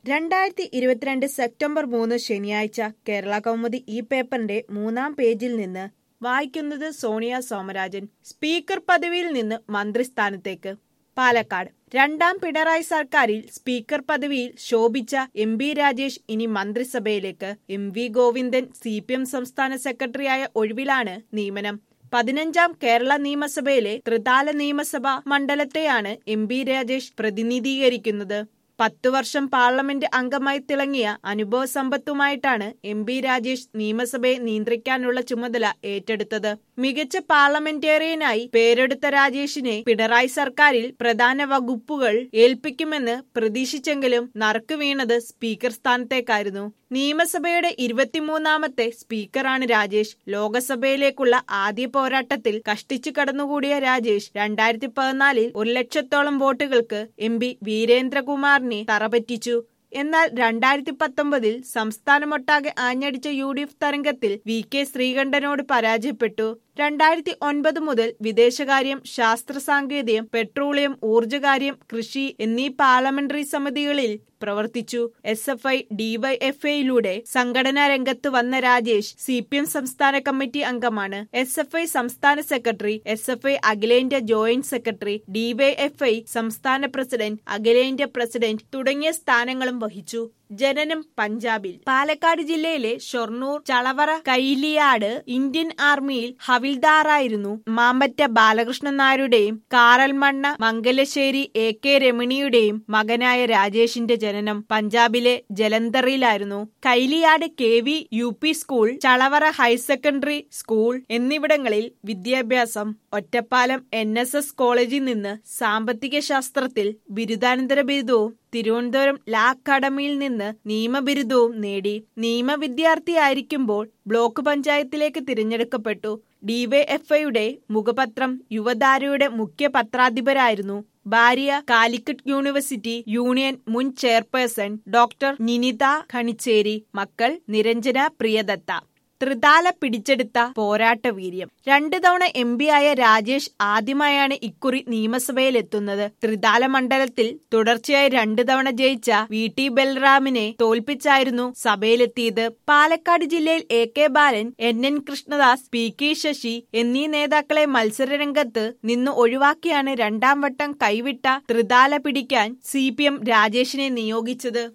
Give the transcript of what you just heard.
രണ്ടായിരത്തി ഇരുപത്തിരണ്ട് സെപ്റ്റംബർ മൂന്ന് ശനിയാഴ്ച കേരള കൗമുദി ഈ പേപ്പറിന്റെ മൂന്നാം പേജിൽ നിന്ന് വായിക്കുന്നത് സോണിയ സോമരാജൻ സ്പീക്കർ പദവിയിൽ നിന്ന് മന്ത്രിസ്ഥാനത്തേക്ക് പാലക്കാട് രണ്ടാം പിണറായി സർക്കാരിൽ സ്പീക്കർ പദവിയിൽ ശോഭിച്ച എം ബി രാജേഷ് ഇനി മന്ത്രിസഭയിലേക്ക് M V Govindan C P M സംസ്ഥാന സെക്രട്ടറിയായ ഒഴിവിലാണ് നിയമനം പതിനഞ്ചാം കേരള നിയമസഭയിലെ ത്രിതാല നിയമസഭാ മണ്ഡലത്തെയാണ് എം ബി രാജേഷ് പ്രതിനിധീകരിക്കുന്നത് പത്തു വർഷം പാർലമെന്റ് അംഗമായി തിളങ്ങിയ അനുഭവ സമ്പത്തുമായിട്ടാണ് എം ബി രാജേഷ് നിയമസഭയെ നിയന്ത്രിക്കാനുള്ള ചുമതല ഏറ്റെടുത്തത് മികച്ച പാർലമെന്റേറിയനായി പേരെടുത്ത രാജേഷിനെ പിണറായി സർക്കാരിൽ പ്രധാന വകുപ്പുകൾ ഏൽപ്പിക്കുമെന്ന് പ്രതീക്ഷിച്ചെങ്കിലും നറുക്ക് വീണത് സ്പീക്കർ സ്ഥാനത്തേക്കായിരുന്നു നിയമസഭയുടെ ഇരുപത്തിമൂന്നാമത്തെ സ്പീക്കറാണ് രാജേഷ് ലോകസഭയിലേക്കുള്ള ആദ്യ പോരാട്ടത്തിൽ കഷ്ടിച്ചു കടന്നുകൂടിയ രാജേഷ് രണ്ടായിരത്തി പതിനാലിൽ ഒരു ലക്ഷത്തോളം വോട്ടുകൾക്ക് എം പി വീരേന്ദ്രകുമാറിനെ തറപറ്റിച്ചു എന്നാൽ രണ്ടായിരത്തി പത്തൊമ്പതിൽ സംസ്ഥാനമൊട്ടാകെ ആഞ്ഞടിച്ച യു ഡി എഫ് തരംഗത്തിൽ വി കെ ശ്രീകണ്ഠനോട് പരാജയപ്പെട്ടു രണ്ടായിരത്തി ഒൻപത് മുതൽ വിദേശകാര്യം ശാസ്ത്ര സാങ്കേതികം പെട്രോളിയം ഊർജ്ജകാര്യം കൃഷി എന്നീ പാർലമെന്ററി സമിതികളിൽ പ്രവർത്തിച്ചു എസ് എഫ് ഐ ഡിവൈഎഫ്ഐയിലൂടെ സംഘടനാ രംഗത്ത് വന്ന രാജേഷ് സി പി എം സംസ്ഥാന കമ്മിറ്റി അംഗമാണ് എസ് എഫ് ഐ സംസ്ഥാന സെക്രട്ടറി എസ് എഫ് ഐ അഖിലേന്ത്യാ ജോയിന്റ് സെക്രട്ടറി ഡിവൈഎഫ്ഐ സംസ്ഥാന പ്രസിഡന്റ് അഖിലേന്ത്യാ പ്രസിഡന്റ് തുടങ്ങിയ സ്ഥാനങ്ങളും വഹിച്ചു ജനനം പഞ്ചാബിൽ പാലക്കാട് ജില്ലയിലെ ഷൊർണൂർ ചളവറ കൈലിയാട് ഇന്ത്യൻ ആർമിയിൽ ഹവിൽദാറായിരുന്നു മാമ്പറ്റ ബാലകൃഷ്ണൻ നായരുടെയും കാറൽമണ്ണ മംഗലശ്ശേരി എ കെ രമണിയുടെയും മകനായ രാജേഷിന്റെ ജനനം പഞ്ചാബിലെ ജലന്ധറിലായിരുന്നു Kailiyad K V U P school Chalavara higher secondary school എന്നിവിടങ്ങളിൽ വിദ്യാഭ്യാസം ഒറ്റപ്പാലം എൻ എസ് എസ് കോളേജിൽ നിന്ന് സാമ്പത്തിക ശാസ്ത്രത്തിൽ ബിരുദാനന്തര ബിരുദവും തിരുവനന്തപുരം ലാ അക്കാദമിയിൽ നിന്ന് നിയമബിരുദവും നേടി നിയമ വിദ്യാർത്ഥിയായിരിക്കുമ്പോൾ ബ്ലോക്ക് പഞ്ചായത്തിലേക്ക് തിരഞ്ഞെടുക്കപ്പെട്ടു ഡിവൈഎഫ്ഐയുടെ മുഖപത്രം യുവതാരയുടെ മുഖ്യ പത്രാധിപരായിരുന്നു ഭാര്യ കാലിക്കറ്റ് യൂണിവേഴ്സിറ്റി യൂണിയൻ മുൻ ചെയർപേഴ്സൺ ഡോക്ടർ നിനിത ഖണിച്ചേരി മക്കൾ നിരഞ്ജന പ്രിയദത്ത ത്രിതാല പിടിച്ചെടുത്ത പോരാട്ട വീര്യം രണ്ടു തവണ എം പി ആയ രാജേഷ് ആദ്യമായാണ് ഇക്കുറി നിയമസഭയിലെത്തുന്നത് ത്രിതാല മണ്ഡലത്തിൽ തുടർച്ചയായി രണ്ടു തവണ ജയിച്ച വി ടി ബൽറാമിനെ തോൽപ്പിച്ചായിരുന്നു സഭയിലെത്തിയത് പാലക്കാട് ജില്ലയിൽ A K Balan N N Krishnadas P K Sasi എന്നീ നേതാക്കളെ മത്സരരംഗത്ത് നിന്ന് ഒഴിവാക്കിയാണ് രണ്ടാം വട്ടം കൈവിട്ട ത്രിതാല പിടിക്കാൻ സി പി എം രാജേഷിനെ നിയോഗിച്ചത്